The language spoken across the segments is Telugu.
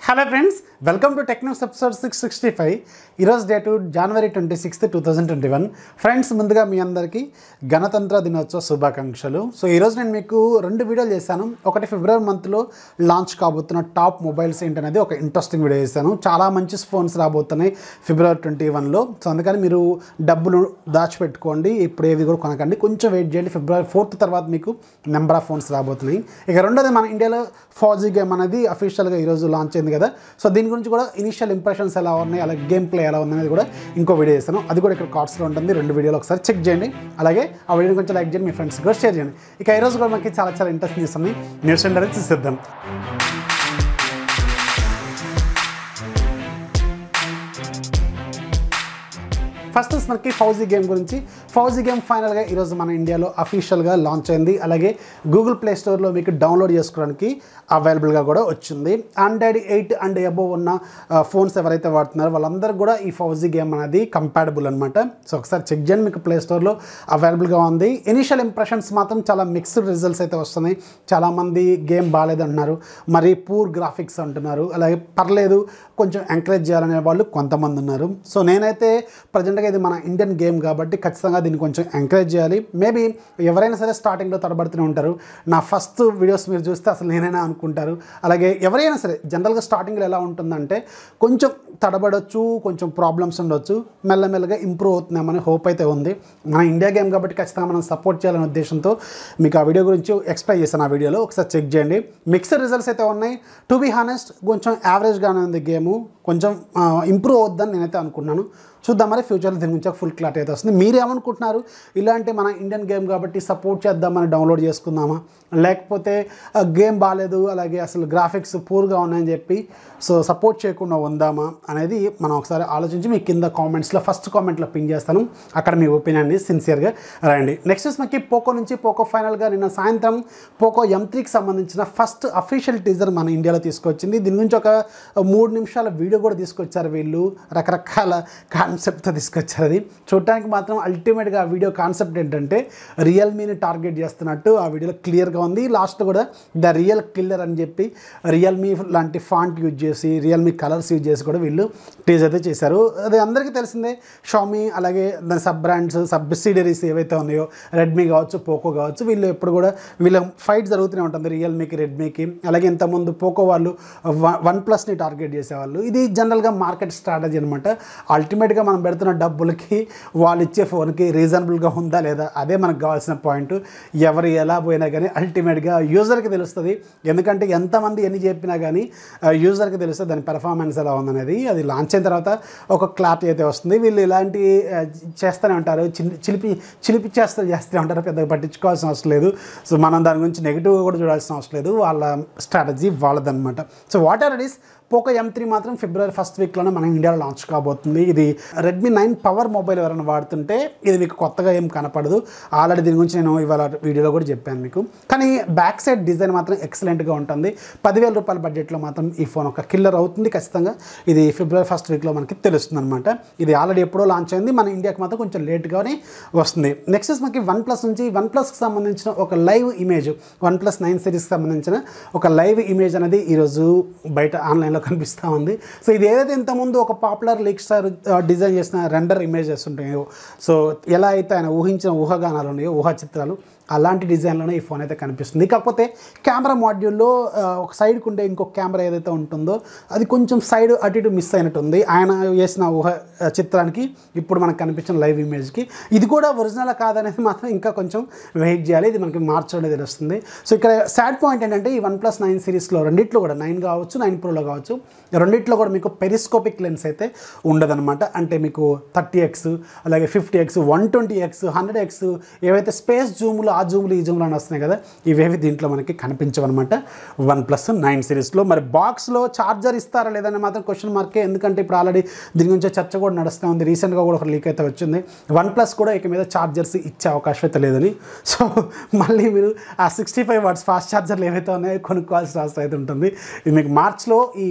hello friends welcome to Technos episode six sixty five ఈరోజు date January twenty sixth two thousand twenty one friends ముందుగా మీ అందరికీ గణతంత్ర దినోత్సవ శుభాకాంక్షలు సో ఈరోజు నేను మీకు రెండు వీడియోలు చేశాను ఒకటి ఫిబ్రవరి మంత్లో లాంచ్ కాబోతున్న టాప్ మొబైల్స్ ఏంటనేది ఒక ఇంట్రెస్టింగ్ వీడియో చేశాను చాలా మంచి ఫోన్స్ రాబోతున్నాయి ఫిబ్రవరి ట్వంటీ వన్లో సో అందుకని మీరు డబ్బులు దాచిపెట్టుకోండి ఇప్పుడు ఏవి కూడా కొనకండి కొంచెం వెయిట్ చేయండి ఫిబ్రవరి ఫోర్త్ తర్వాత మీకు నెంబర్ ఆఫ్ ఫోన్స్ రాబోతున్నాయి ఇక రెండోది మన ఇండియాలో ఫాజీ గేమ్ అనేది అఫీషియల్గా ఈరోజు లాంచ్ అయింది కదా సో దీని గురించి కూడా ఇనిషియల్ ఇంప్రెషన్స్ ఎలా ఉన్నాయి అలాగే గేమ్ ప్లే ఎలా ఉంది అనేది కూడా ఇంకో వీడియో చేస్తాను అది కూడా ఇక్కడ కార్డ్స్లో ఉంటుంది రెండు వీడియోలు ఒకసారి చెక్ చేయండి అలాగే ఆ వీడియోని కొంచెం లైక్ చేయండి మీ ఫ్రెండ్స్ కూడా షేర్ చేయండి ఇక ఈరోజు కూడా మనకి చాలా చాలా ఇంట్రెస్ట్ న్యూస్ ఉన్నాయి న్యూస్ అనేది చూసేద్దాం ఫస్ట్ మనకి ఫౌజీ గేమ్ గురించి ఫౌజీ గేమ్ ఫైనల్గా ఈరోజు మన ఇండియాలో అఫీషియల్గా లాంచ్ అయింది అలాగే గూగుల్ ప్లే స్టోర్లో మీకు డౌన్లోడ్ చేసుకోవడానికి అవైలబుల్గా కూడా వచ్చింది ఆండ్రాయిడ్ ఎయిట్ అండ్ అబోవ్ ఉన్న ఫోన్స్ ఎవరైతే వాడుతున్నారో వాళ్ళందరూ కూడా ఈ ఫౌజీ గేమ్ అనేది కంపాటబుల్ అనమాట సో ఒకసారి చెక్ చేయండి మీకు ప్లే స్టోర్లో అవైలబుల్గా ఉంది ఇనిషియల్ ఇంప్రెషన్స్ మాత్రం చాలా మిక్స్డ్ రిజల్ట్స్ అయితే వస్తున్నాయి చాలామంది గేమ్ బాగాలేదంటున్నారు మరి పూర్ గ్రాఫిక్స్ అంటున్నారు అలాగే పర్లేదు కొంచెం ఎంకరేజ్ చేయాలనే వాళ్ళు కొంతమంది ఉన్నారు సో నేనైతే ప్రజెంట్గా ఇది మన ఇండియన్ గేమ్ కాబట్టి ఖచ్చితంగా దీన్ని కొంచెం ఎంకరేజ్ చేయాలి మేబీ ఎవరైనా సరే స్టార్టింగ్లో తడబడుతూనే ఉంటారు నా ఫస్ట్ వీడియోస్ మీరు చూస్తే అసలు నేనైనా అనుకుంటారు అలాగే ఎవరైనా సరే జనరల్గా స్టార్టింగ్లో ఎలా ఉంటుందంటే కొంచెం తడబడొచ్చు కొంచెం ప్రాబ్లమ్స్ ఉండొచ్చు మెల్లమెల్లగా ఇంప్రూవ్ అవుతున్నామని హోప్ అయితే ఉంది మన ఇండియా గేమ్ కాబట్టి ఖచ్చితంగా మనం సపోర్ట్ చేయాలనే ఉద్దేశంతో మీకు ఆ వీడియో గురించి ఎక్స్ప్లెయిన్ చేశాను ఆ వీడియోలో ఒకసారి చెక్ చేయండి మిక్స్డ్ రిజల్ట్స్ అయితే ఉన్నాయి టు బీ హానెస్ట్ కొంచెం యావరేజ్గానే ఉంది గేము కొంచెం ఇంప్రూవ్ అవుద్దని నేనైతే అనుకున్నాను చూద్దాం మరి ఫ్యూచర్లో దీని గురించి ఫుల్ క్లారిటీ అయితే వస్తుంది మీరు ఏమనుకుంటున్నారు ఇలాంటి మన ఇండియన్ గేమ్ కాబట్టి సపోర్ట్ చేద్దామని డౌన్లోడ్ చేసుకుందామా లేకపోతే గేమ్ బాగాలేదు అలాగే అసలు గ్రాఫిక్స్ పూర్గా ఉన్నాయని చెప్పి సో సపోర్ట్ చేయకుండా ఉందామా అనేది మనం ఒకసారి ఆలోచించి మీ కింద కామెంట్స్లో ఫస్ట్ కామెంట్లో పిన్ చేస్తాను అక్కడ మీ ఒపీనియన్ని సిన్సియర్గా రాయండి నెక్స్ట్ మనకి పోకో నుంచి పోకో ఫైనల్గా నిన్న సాయంత్రం పోకో ఎం త్రీకి సంబంధించిన ఫస్ట్ అఫీషియల్ టీజర్ మన ఇండియాలో తీసుకొచ్చింది దీని గురించి ఒక మూడు నిమిషాల వీడియో కూడా తీసుకొచ్చారు వీళ్ళు రకరకాల కాన్సెప్ట్తో తీసుకొచ్చారు అది చూడటానికి మాత్రం అల్టిమేట్గా ఆ వీడియో కాన్సెప్ట్ ఏంటంటే రియల్మీని టార్గెట్ చేస్తున్నట్టు ఆ వీడియోలో క్లియర్గా ఉంది లాస్ట్ కూడా ద రియల్ కిల్లర్ అని చెప్పి రియల్మీ లాంటి ఫాంట్ యూజ్ చేసి రియల్మీ కలర్స్ యూజ్ చేసి కూడా వీళ్ళు టీజ్ అయితే చేశారు అది అందరికీ తెలిసిందే షామీ అలాగే దాని సబ్ బ్రాండ్స్ సబ్సిడరీస్ ఏవైతే ఉన్నాయో రెడ్మీ కావచ్చు పోకో కావచ్చు వీళ్ళు ఎప్పుడు కూడా వీళ్ళ ఫైట్ జరుగుతూనే ఉంటుంది రియల్మీకి రెడ్మీకి అలాగే ఇంతకుముందు పోకో వాళ్ళు వన్ ప్లస్ని టార్గెట్ చేసేవాళ్ళు ఇది జనరల్గా మార్కెట్ స్ట్రాటజీ అనమాట అల్టిమేట్గా మనం పెడుతున్న డబ్బులకి వాళ్ళు ఇచ్చే ఫోన్కి రీజనబుల్గా ఉందా లేదా అదే మనకు కావాల్సిన పాయింట్ ఎవరు ఎలా పోయినా కానీ అల్టిమేట్గా యూజర్కి తెలుస్తుంది ఎందుకంటే ఎంతమంది ఎన్ని చెప్పినా కానీ యూజర్కి తెలుస్తుంది దాని పెర్ఫార్మెన్స్ ఎలా ఉందనేది అది లాంచ్ అయిన తర్వాత ఒక క్లారిటీ అయితే వస్తుంది వీళ్ళు ఇలాంటి ఆ, చేస్తూనే ఉంటారు చిలి- చిలిపి చిలిపి చేస్తూ చేస్తూనే ఉంటారు పెద్దగా పట్టించుకోవాల్సిన అవసరం లేదు సో మనం దాని గురించి నెగిటివ్గా కూడా చూడాల్సిన అవసరం లేదు వాళ్ళ స్ట్రాటజీ వాళ్ళదన్నమాట so what are it is Poco M three మాత్రం ఫిబ్రవరి ఫస్ట్ వీక్లోనే మన ఇండియాలో లాంచ్ కాబోతుంది ఇది రెడ్మీ నైన్ పవర్ మొబైల్ ఎవరైనా వాడుతుంటే ఇది మీకు కొత్తగా ఏం కనపడదు ఆల్రెడీ దీని గురించి నేను ఇవాళ వీడియోలో కూడా చెప్పాను మీకు కానీ బ్యాక్ సైడ్ డిజైన్ మాత్రం ఎక్సలెంట్గా ఉంటుంది పదివేల రూపాయల బడ్జెట్లో మాత్రం ఈ ఫోన్ ఒక కిల్లర్ అవుతుంది ఖచ్చితంగా ఇది ఫిబ్రవరి ఫస్ట్ వీక్లో మనకి తెలుస్తుంది అనమాట ఇది ఆల్రెడీ ఎప్పుడో లాంచ్ అయింది మన ఇండియాకి మాత్రం కొంచెం లేట్గానే వస్తుంది నెక్స్ట్ మనకి వన్ ప్లస్ నుంచి వన్ ప్లస్కి సంబంధించిన ఒక live image OnePlus nine సిరీస్కి సంబంధించిన ఒక లైవ్ ఇమేజ్ అనేది ఈరోజు బయట ఆన్లైన్లో కనిపిస్తూ ఉంది సో ఇది ఏదైతే ఇంతకుముందు ఒక పాపులర్ లీక్ స్టార్ డిజైన్ చేసిన రెండర్ ఇమేజెస్ ఉంటాయో సో ఎలా అయితే ఆయన ఊహించిన ఊహాగానాలు ఉన్నాయో ఊహా చిత్రాలు అలాంటి డిజైన్లోనే ఈ ఫోన్ అయితే కనిపిస్తుంది కాకపోతే కెమెరా మాడ్యూల్లో ఆ, ఒక సైడ్కి ఉండే ఇంకొక కెమెరా ఏదైతే ఉంటుందో అది కొంచెం సైడ్ అటు ఇటు మిస్ అయినట్టుంది ఆయన వేసిన ఊహ ఆ, చిత్రానికి ఇప్పుడు మనకు కనిపించిన లైవ్ ఇమేజ్కి ఇది కూడా ఒరిజినల్ కాదనేది మాత్రం ఇంకా కొంచెం వెయిట్ చేయాలి ఇది మనకి మార్చ్ అనేది తెలుస్తుంది సో ఇక్కడ సాడ్ పాయింట్ ఏంటంటే ఈ వన్ ప్లస్ నైన్ సిరీస్లో రెండిట్లో కూడా నైన్ కావచ్చు నైన్ ప్రోలో కావచ్చు రెండిట్లో కూడా మీకు పెరిస్కోపిక్ లెన్స్ అయితే ఉండదన్నమాట అంటే మీకు థర్టీ ఎక్స్ అలాగే fifty x one twenty x hundred x ఏవైతే స్పేస్ జూములు ఆ జూములు ఈ జూములు అని వస్తున్నాయి కదా ఇవేవి దీంట్లో మనకి కనిపించవన్నమాట వన్ ప్లస్ నైన్ సిరీస్లో మరి బాక్స్లో ఛార్జర్ ఇస్తారా లేదని మాత్రం క్వశ్చన్ మార్కే ఎందుకంటే ఇప్పుడు ఆల్రెడీ దీని గురించి చర్చ కూడా నడుస్తూ ఉంది రీసెంట్గా కూడా ఒక లీక్ అయితే వచ్చింది వన్ ప్లస్ కూడా ఇక మీద ఛార్జర్స్ ఇచ్చే అవకాశం అయితే లేదని సో మళ్ళీ మీరు ఆ సిక్స్టీ ఫైవ్ వాట్స్ ఫాస్ట్ ఛార్జర్లు ఏవైతే ఉన్నాయో కొనుక్కోవాల్సిన అవసరం అయితే ఉంటుంది ఇది మీకు మార్చ్లో ఈ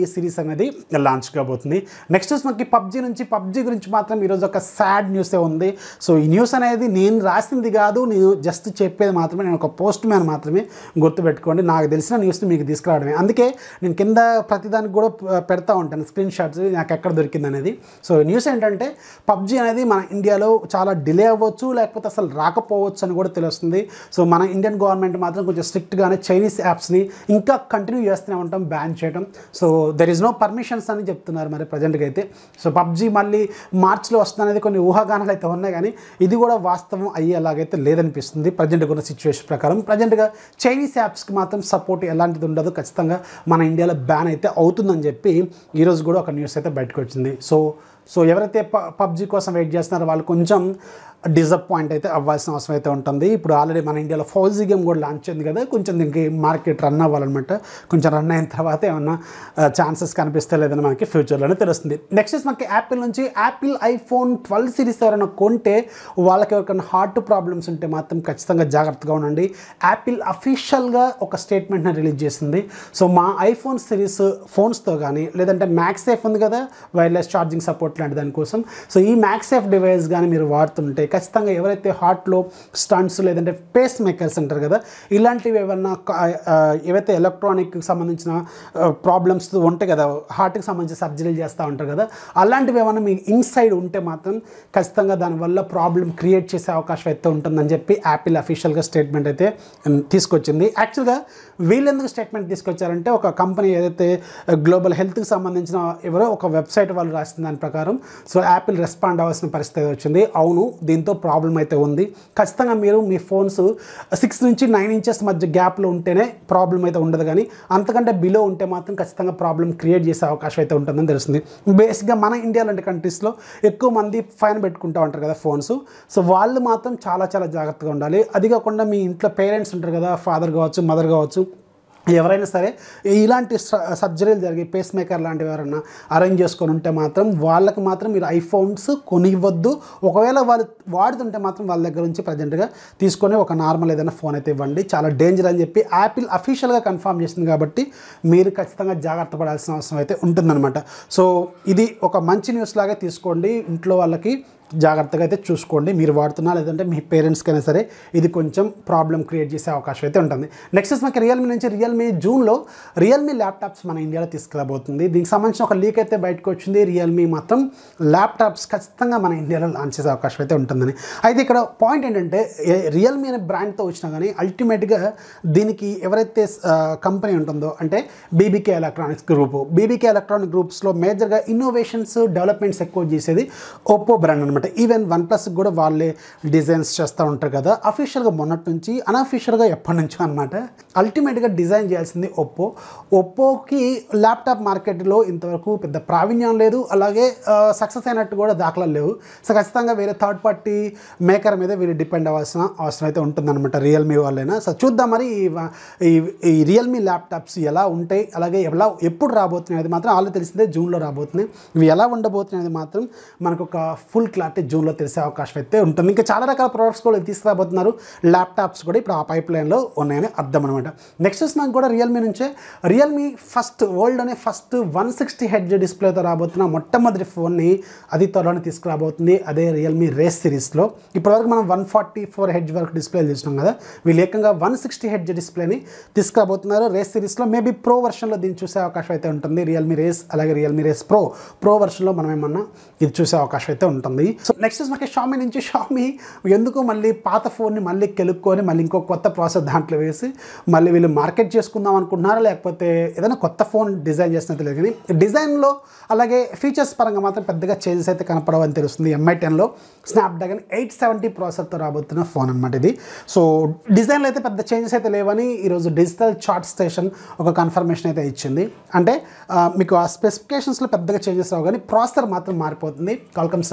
సిరీస్ అనేది లాంచ్ కాబోతుంది నెక్స్ట్ చూసి మనకి పబ్జీ నుంచి పబ్జీ గురించి మాత్రం ఈరోజు ఒక సాడ్ న్యూసే ఉంది సో ఈ న్యూస్ అనేది నేను రాసింది కాదు నేను జస్ట్ చెప్పేది మాత్రమే నేను ఒక పోస్ట్ మ్యాన్ మాత్రమే గుర్తుపెట్టుకోండి నాకు తెలిసిన న్యూస్ని మీకు తీసుకురావడమే అందుకే నేను కింద ప్రతిదానికి కూడా ప- పెడతా ఉంటాను స్క్రీన్ షాట్స్ నాకు ఎక్కడ దొరికింది అనేది సో న్యూస్ ఏంటంటే పబ్జీ అనేది మన ఇండియాలో చాలా డిలే అవ్వచ్చు లేకపోతే అసలు రాకపోవచ్చు అని కూడా తెలుస్తుంది సో మన ఇండియన్ గవర్నమెంట్ మాత్రం కొంచెం స్ట్రిక్ట్గానే చైనీస్ యాప్స్ని ఇంకా కంటిన్యూ చేస్తూనే ఉంటాం బ్యాన్ చేయడం so there is no permissions అని చెప్తున్నారు మరి ప్రజెంట్గా అయితే సో పబ్జీ మళ్ళీ మార్చ్లో వస్తుంది అనేది కొన్ని ఊహాగానాలు అయితే ఉన్నాయి కానీ ఇది కూడా వాస్తవం అయ్యేలాగైతే లేదనిపిస్తుంది ప్రజెంట్గా ఉన్న సిచ్యువేషన్ ప్రకారం ప్రజెంట్గా చైనీస్ యాప్స్కి మాత్రం సపోర్ట్ ఎలాంటిది ఉండదు ఖచ్చితంగా మన ఇండియాలో బ్యాన్ అయితే అవుతుందని చెప్పి ఈరోజు కూడా ఒక న్యూస్ అయితే బయటకు వచ్చింది సో సో ఎవరైతే ప పబ్జీ కోసం వెయిట్ చేస్తున్నారో వాళ్ళు కొంచెం డిసప్పాయింట్ అయితే అవ్వాల్సిన అవసరం అయితే ఉంటుంది ఇప్పుడు ఆల్రెడీ మన ఇండియాలో ఫౌజీ గేమ్ కూడా లాంచ్ అయింది కదా కొంచెం దీనికి మార్కెట్ రన్ అవ్వాలన్నమాట కొంచెం రన్ అయిన తర్వాత ఏమన్నా ఛాన్సెస్ కనిపిస్తే లేదని మనకి ఫ్యూచర్లోనే తెలుస్తుంది నెక్స్ట్ మనకి యాపిల్ నుంచి యాపిల్ ఐఫోన్ ట్వెల్వ్ సిరీస్ ఎవరైనా కొంటే వాళ్ళకి ఎవరికైనా హార్ట్ ప్రాబ్లమ్స్ ఉంటే మాత్రం ఖచ్చితంగా జాగ్రత్తగా ఉండండి యాపిల్ అఫీషియల్గా ఒక స్టేట్మెంట్ని రిలీజ్ చేసింది సో మా ఐఫోన్ సిరీస్ ఫోన్స్తో కానీ లేదంటే మ్యాక్సేఫ్ ఉంది కదా వైర్లెస్ ఛార్జింగ్ సపోర్ట్ లాంటి దానికోసం సో ఈ మ్యాక్సేఫ్ డివైస్ కానీ మీరు వాడుతుంటే ఖచ్చితంగా ఎవరైతే హార్ట్లో స్టంట్స్ లేదంటే పేస్ మేకర్స్ అంటారు కదా ఇలాంటివి ఏమన్నా క- ఆ, ఏవైతే ఎలక్ట్రానిక్ సంబంధించిన ప్రాబ్లమ్స్ ఉంటాయి కదా హార్ట్కి సంబంధించి సర్జరీలు చేస్తూ ఉంటారు కదా అలాంటివి ఏమైనా మీ ఇన్సైడ్ ఉంటే మాత్రం ఖచ్చితంగా దానివల్ల ప్రాబ్లం క్రియేట్ చేసే అవకాశం అయితే ఉంటుందని చెప్పి యాపిల్ అఫీషియల్గా స్టేట్మెంట్ అయితే ఉమ్, తీసుకొచ్చింది యాక్చువల్గా వీళ్ళు ఎందుకు స్టేట్మెంట్ తీసుకొచ్చారంటే ఒక కంపెనీ ఏదైతే గ్లోబల్ హెల్త్కి సంబంధించిన ఎవరో ఒక వెబ్సైట్ వాళ్ళు రాసిన దాని ప్రకారం సో యాపిల్ రెస్పాండ్ అవ్వాల్సిన పరిస్థితి వచ్చింది అవును దీంతో ప్రాబ్లం అయితే ఉంది ఖచ్చితంగా మీరు మీ ఫోన్స్ సిక్స్ నుంచి నైన్ ఇంచెస్ మధ్య గ్యాప్లో ఉంటేనే ప్రాబ్లం అయితే ఉండదు కానీ అంతకంటే బిలో ఉంటే మాత్రం ఖచ్చితంగా ప్రాబ్లం క్రియేట్ చేసే అవకాశం అయితే ఉంటుందని తెలుస్తుంది బేసిక్గా మన ఇండియా లాంటి కంట్రీస్లో ఎక్కువ మంది ఫైన్ పెట్టుకుంటూ ఉంటారు కదా ఫోన్స్ సో వాళ్ళు మాత్రం చాలా చాలా జాగ్రత్తగా ఉండాలి అది కాకుండా మీ ఇంట్లో పేరెంట్స్ ఉంటారు కదా ఫాదర్ కావచ్చు మదర్ కావచ్చు ఎవరైనా సరే ఇలాంటి స- సర్జరీలు జరిగి పేస్ మేకర్ లాంటివి ఎవరైనా అరేంజ్ చేసుకొని ఉంటే మాత్రం వాళ్ళకి మాత్రం మీరు ఐఫోన్స్ కొనివ్వద్దు ఒకవేళ వాళ్ళు వాడుతుంటే మాత్రం వాళ్ళ దగ్గర నుంచి ప్రజెంట్గా తీసుకొని ఒక నార్మల్ ఏదైనా ఫోన్ అయితే ఇవ్వండి చాలా డేంజర్ అని చెప్పి యాపిల్ అఫీషియల్గా కన్ఫర్మ్ చేసింది కాబట్టి మీరు ఖచ్చితంగా జాగ్రత్త పడాల్సిన అవసరం అయితే ఉంటుందన్నమాట సో ఇది ఒక మంచి న్యూస్ లాగా తీసుకోండి ఇంట్లో వాళ్ళకి జాగ్రత్తగా అయితే చూసుకోండి మీరు వాడుతున్నా లేదంటే మీ పేరెంట్స్కైనా సరే ఇది కొంచెం ప్రాబ్లం క్రియేట్ చేసే అవకాశం అయితే ఉంటుంది నెక్స్ట్ మనకి రియల్మీ నుంచి రియల్మీ జూన్లో రియల్మీ ల్యాప్టాప్స్ మన ఇండియాలో తీసుకురాబోతుంది దీనికి సంబంధించిన ఒక లీక్ అయితే బయటకు వచ్చింది రియల్మీ మాత్రం ల్యాప్టాప్స్ ఖచ్చితంగా మన ఇండియాలో లాంచ్ చేసే అవకాశం అయితే ఉంటుందని అయితే ఇక్కడ పాయింట్ ఏంటంటే రియల్మీ అనే బ్రాండ్తో వచ్చినా కానీ అల్టిమేట్గా దీనికి ఎవరైతే కంపెనీ ఉంటుందో అంటే BBK electronics group BBK electronic గ్రూప్స్లో మేజర్గా ఇన్నోవేషన్స్ డెవలప్మెంట్స్ ఎక్కువ చేసేది ఒప్పో బ్రాండ్ అనమాట ఈవెన్ వన్ ప్లస్ కూడా వాళ్ళే డిజైన్స్ చేస్తూ ఉంటారు కదా అఫీషియల్గా మొన్నటి నుంచి అన్అఫీషియల్గా ఎప్పటి నుంచో అనమాట అల్టిమేట్గా డిజైన్ చేయాల్సింది ఒప్పో ఒప్పోకి ల్యాప్టాప్ మార్కెట్లో ఇంతవరకు పెద్ద ప్రావీణ్యం లేదు అలాగే సక్సెస్ అయినట్టు కూడా దాఖలాలు లేవు సో ఖచ్చితంగా వేరే థర్డ్ పార్టీ మేకర్ మీద వీళ్ళు డిపెండ్ అవ్వాల్సిన అవసరం అయితే ఉంటుందన్నమాట రియల్మీ వాళ్ళైనా సో చూద్దాం మరి ఈ వ- ఈ ఈ రియల్మీ ల్యాప్టాప్స్ ఎలా ఉంటాయి అలాగే ఎలా ఎప్పుడు రాబోతున్నాయి అది మాత్రం ఆల్రెడీ తెలిసిందే జూన్లో రాబోతున్నాయి ఇవి ఎలా ఉండబోతున్నాయి మాత్రం మనకు ఒక ఫుల్ క్లారిటీ జూన్లో తెలిసే అవకాశం అయితే ఉంటుంది ఇంకా చాలా రకాల ప్రొడక్ట్స్ కూడా తీసుకురాబోతున్నారు ల్యాప్టాప్స్ కూడా ఇప్పుడు ఆ పైప్ లైన్లో ఉన్నాయని అర్థం అనమాట నెక్స్ట్ మనకు కూడా రియల్మీ నుంచే రియల్మీ ఫస్ట్ వరల్డ్ అనే ఫస్ట్ వన్ సిక్స్టీ హెడ్ డిస్ప్లేతో రాబోతున్న మొట్టమొదటి ఫోన్ని అది త్వరలోనే తీసుకురాబోతుంది అదే రియల్మీ రేస్ సిరీస్లో ఇప్పటివరకు మనం వన్ ఫార్టీ ఫోర్ హెడ్ వరకు డిస్ప్లేలు చూసినాం కదా వీళ్ళు ఏకంగా వన్ సిక్స్టీ హెడ్ డిస్ప్లేని తీసుకురాబోతున్నారు రేస్ సిరీస్లో మేబీ ప్రో వర్షన్లో దీన్ని చూసే అవకాశం అయితే ఉంటుంది రియల్మీ రేస్ అలాగే రియల్మీ రేస్ ప్రో ప్రో వర్షన్లో మనం ఏమన్నా ఇది చూసే అవకాశం అయితే ఉంటుంది సో నెక్స్ట్ మనకి షామీ నుంచి షామీ ఎందుకు మళ్ళీ పాత ఫోన్ని మళ్ళీ కెలుక్కొని మళ్ళీ ఇంకో కొత్త ప్రాసెస్ దాంట్లో వేసి మళ్ళీ వీళ్ళు మార్కెట్ చేసుకుందాం అనుకుంటున్నారా లేకపోతే ఏదైనా కొత్త ఫోన్ డిజైన్ చేసినట్టు లేదు కానీ డిజైన్లో అలాగే ఫీచర్స్ పరంగా మాత్రం పెద్దగా చేంజెస్ అయితే కనపడవని తెలుస్తుంది ఎంఐ టెన్లో స్నాప్డ్రాగన్ ఎయిట్ సెవెంటీ ప్రాసెసర్తో రాబోతున్న ఫోన్ అనమాట ఇది సో డిజైన్లో అయితే పెద్ద చేంజెస్ అయితే లేవని ఈరోజు డిజిటల్ చార్ట్ స్టేషన్ ఒక కన్ఫర్మేషన్ అయితే ఇచ్చింది అంటే ఆ, మీకు ఆ స్పెసిఫికేషన్స్లో పెద్దగా చేంజెస్ రావు కానీ ప్రాసెసర్ మాత్రం మారిపోతుంది కాల్కమ్ స్నాప్డ్రాగన్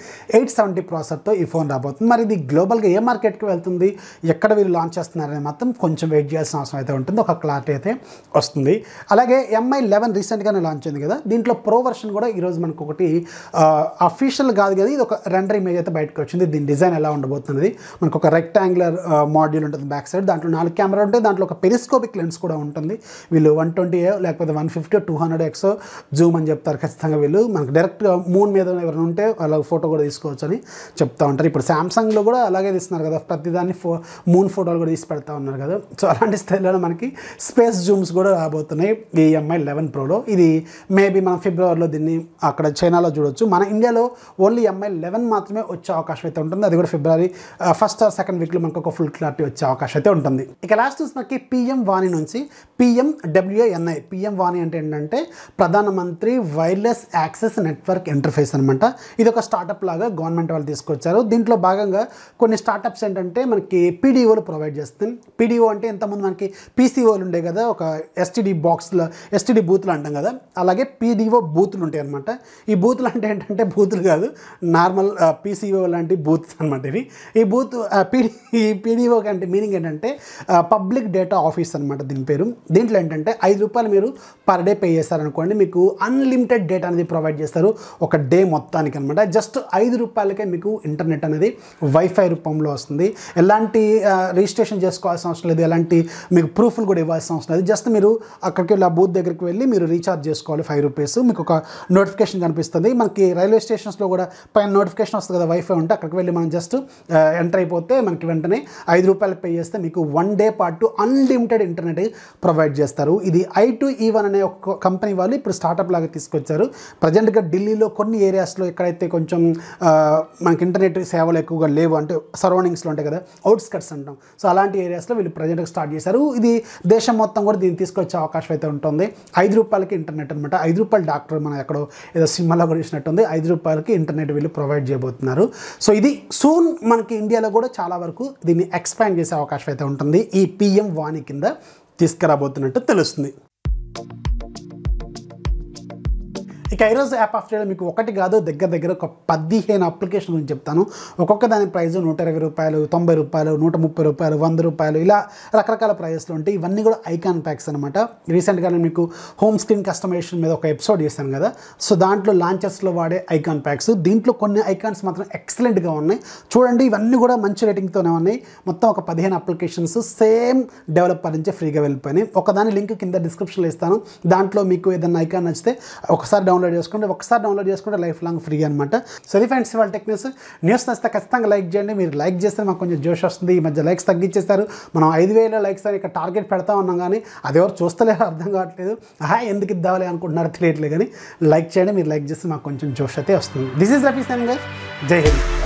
ఎయిట్ సెవెంటీ ప్రాసెసర్తో ఈ ఫోన్ రాబోతుంది మరి ఇది గ్లోబల్గా ఏ మార్కెట్కి వెళ్తుంది ఎక్కడ వీళ్ళు లాంచ్ చేస్తున్నారని మాత్రం కొంచెం వెయిట్ చేయాల్సిన అవసరం అయితే ఉంటుంది ఒక క్లారిటీ అయితే వస్తుంది అలాగే ఎంఐ లెవెన్ రీసెంట్గానే లాంచ్ అయింది కదా దీంట్లో ప్రో వర్షన్ కూడా ఈరోజు మనకు ఒకటి అఫీషియల్ కాదు కదా ఇది ఒక రెండర్ ఇమేజ్ అయితే బయటకు వచ్చింది దీని డిజైన్ ఎలా ఉండబోతున్నది మనకు ఒక రెక్టాంగులర్ మాడ్యూల్ ఉంటుంది బ్యాక్ సైడ్ దాంట్లో నాలుగు కెమెరా ఉంటాయి దాంట్లో ఒక పెరిస్కోపిక్ లెన్స్ కూడా ఉంటుంది వీళ్ళు వన్ ట్వంటీ లేకపోతే one fifty two hundred x zoom అని చెప్తారు ఖచ్చితంగా వీళ్ళు మనకు డైరెక్ట్గా మూన్ మీద ఎవరైనా ఉంటే వాళ్ళ ఫోటో కూడా తీసుకోవచ్చు అని చెప్తా ఉంటారు ఇప్పుడు శాంసంగ్లో కూడా అలాగే తీస్తున్నారు కదా ప్రతిదాన్ని ఫో మూన్ ఫోటోలు కూడా తీసి పెడతా ఉన్నారు కదా సో అలాంటి స్థాయిలో మనకి స్పేస్ జూమ్స్ కూడా రాబోతున్నాయి ఈ ఎంఐ లెవెన్ ప్రోలో ఇది మేబీ మనం ఫిబ్రవరిలో దీన్ని అక్కడ చైనాలో చూడొచ్చు మన ఇండియాలో ఓన్లీ ఎంఐ లెవెన్ మాత్రమే వచ్చే అవకాశం అయితే ఉంటుంది అది కూడా ఫిబ్రవరి ఫస్ట్ ఆర్ సెకండ్ వీక్లో మనకు ఒక ఫుల్ క్లారిటీ వచ్చే అవకాశం అయితే ఉంటుంది ఇక లాస్ట్ చూసి మనకి పిఎం వాణి నుంచి పిఎం డబ్ల్యూఎన్ఐ పిఎం వాణి అంటే ఏంటంటే ప్రధానమంత్రి వైర్లెస్ యాక్సెస్ నెట్వర్క్ ఇంటర్ఫేస్ అనమాట ఇది ఒక స్టార్టప్ లాగా గవర్నమెంట్ వాళ్ళు తీసుకొచ్చారు దీంట్లో భాగంగా కొన్ని స్టార్టప్స్ ఏంటంటే మనకి పీడీఓలు ప్రొవైడ్ చేస్తుంది పీడీఓ అంటే ఇంతకుముందు మనకి పీసీఓలు ఉండే కదా ఒక ఎస్టీడీ బాక్స్లో ఎస్టీడీ బూత్లు అంటాం కదా అలాగే పీడీఓ బూతులు ఉంటాయి అనమాట ఈ బూతులు అంటే ఏంటంటే బూతులు కాదు నార్మల్ పీసీఓ లాంటి బూత్స్ అనమాట ఇవి ఈ బూత్ పీడీ ఈ పీడీఓ అంటే మీనింగ్ ఏంటంటే పబ్లిక్ డేటా ఆఫీస్ అనమాట దీని పేరు దీంట్లో ఏంటంటే ఐదు రూపాయలు మీరు పర్ డే పే చేస్తారనుకోండి మీకు అన్లిమిటెడ్ డేటా అనేది ప్రొవైడ్ చేస్తారు ఒక డే మొత్తానికి అనమాట జస్ట్ ఐదు రూపాయలకే మీకు ఇంటర్నెట్ అనేది వైఫై రూపంలో వస్తుంది ఎలాంటి రిజిస్ట్రేషన్ చేసుకోవాల్సిన అవసరం లేదు ఎలాంటి మీకు ప్రూఫ్లు కూడా ఇవ్వాల్సిన అవసరం లేదు జస్ట్ మీరు అక్కడికి వెళ్ళి ఆ బూత్ దగ్గరికి వెళ్ళి మీరు రీఛార్జ్ చేసుకోవాలి ఫైవ్ రూపీస్ మీకు ఒక నోటిఫికేషన్ కనిపిస్తుంది మనకి రైల్వే స్టేషన్స్లో కూడా పైన నోటిఫికేషన్ వస్తుంది కదా వైఫై ఉంటే అక్కడికి వెళ్ళి మనం జస్ట్ ఎంటర్ అయిపోతే మనకి వెంటనే ఐదు రూపాయలు పే చేస్తే మీకు వన్ డే పాటు అన్లిమిటెడ్ ఇంటర్నెట్ ప్రొవైడ్ చేస్తారు ఇది ఐ టు ఈ వన్ అనే ఒక కంపెనీ వాళ్ళు ఇప్పుడు స్టార్టప్ లాగా తీసుకొచ్చారు ప్రజెంట్గా ఢిల్లీలో కొన్ని ఏరియాస్లో ఎక్కడైతే కొంచెం ఆ, మనకి ఇంటర్నెట్ సేవలు ఎక్కువగా లేవు అంటే సరౌండింగ్స్లో ఉంటాయి కదా అవుట్స్కట్స్ అంటాం సో అలాంటి ఏరియాస్లో వీళ్ళు ప్రజెంట్గా స్టార్ట్ చేశారు ఇది దేశం మొత్తం కూడా దీన్ని తీసుకొచ్చే అవకాశం అయితే ఉంటుంది ఐదు రూపాయలకి ఇంటర్నెట్ అనమాట ఐదు రూపాయలు డాక్టర్ మనం ఎక్కడో ఏదో సినిమాలో కూడా ఇచ్చినట్టుంది ఐదు రూపాయలకి ఇంటర్నెట్ వీళ్ళు ప్రొవైడ్ చేయబోతున్నారు సో ఇది సూన్ మనకి ఇండియాలో కూడా చాలా వరకు దీన్ని ఎక్స్పాండ్ చేసే అవకాశం అయితే ఉంటుంది ఈ పిఎం వాణి కింద తీసుకురాబోతున్నట్టు తెలుస్తుంది ఇక ఈరోజు యాప్ ఆఫ్ చేయడం మీకు ఒకటి కాదు దగ్గర దగ్గర ఒక పదిహేను అప్లికేషన్ గురించి చెప్తాను ఒక్కొక్క దాని ప్రైస్ నూట ఇరవై రూపాయలు తొంభై రూపాయలు నూట ముప్పై రూపాయలు వంద రూపాయలు ఇలా రకరకాల ప్రైజెస్లో ఉంటాయి ఇవన్నీ కూడా ఐకాన్ ప్యాక్స్ అనమాట రీసెంట్గా నేను మీకు హోమ్ స్క్రీన్ కస్టమైజేషన్ మీద ఒక ఎపిసోడ్ చేశాను కదా సో దాంట్లో లాంచెస్లో వాడే ఐకాన్ ప్యాక్స్ దీంట్లో కొన్ని ఐకాన్స్ మాత్రం ఎక్సలెంట్గా ఉన్నాయి చూడండి ఇవన్నీ కూడా మంచి రేటింగ్తోనే ఉన్నాయి మొత్తం ఒక పదిహేను అప్లికేషన్స్ సేమ్ డెవలపర్ నుంచే ఫ్రీగా వెళ్ళిపోయినాయి ఒకదాని లింక్ కింద డిస్క్రిప్షన్లో ఇస్తాను దాంట్లో మీకు ఏదైనా ఐకాన్ నచ్చితే ఒకసారి డౌన్లోడ్ చేసుకుంటే ఒకసారి డౌన్లోడ్ చేసుకుంటే లైఫ్ లాంగ్ ఫ్రీ అనమాట సో ఇది ఫ్రెండ్స్ వాళ్ళ టెక్నిక్స్ న్యూస్ నచ్చితే ఖచ్చితంగా లైక్ చేయండి మీరు లైక్ చేస్తే మాకు కొంచెం జోష్ వస్తుంది ఈ మధ్య లైక్స్ తగ్గించేస్తారు మనం ఐదు వేల లైక్స్ అని ఇక్కడ టార్గెట్ పెడతా ఉన్నాం కానీ అది ఎవరు చూస్తలేరు అర్థం కావట్లేదు ఆహా ఎందుకు ఇద్దామని అనుకుంటున్నారు తెలియట్లేదు కానీ లైక్ చేయండి మీరు లైక్ చేస్తే మాకు కొంచెం జోష్ అయితే వస్తుంది this is Rafi sign guys Jai Hind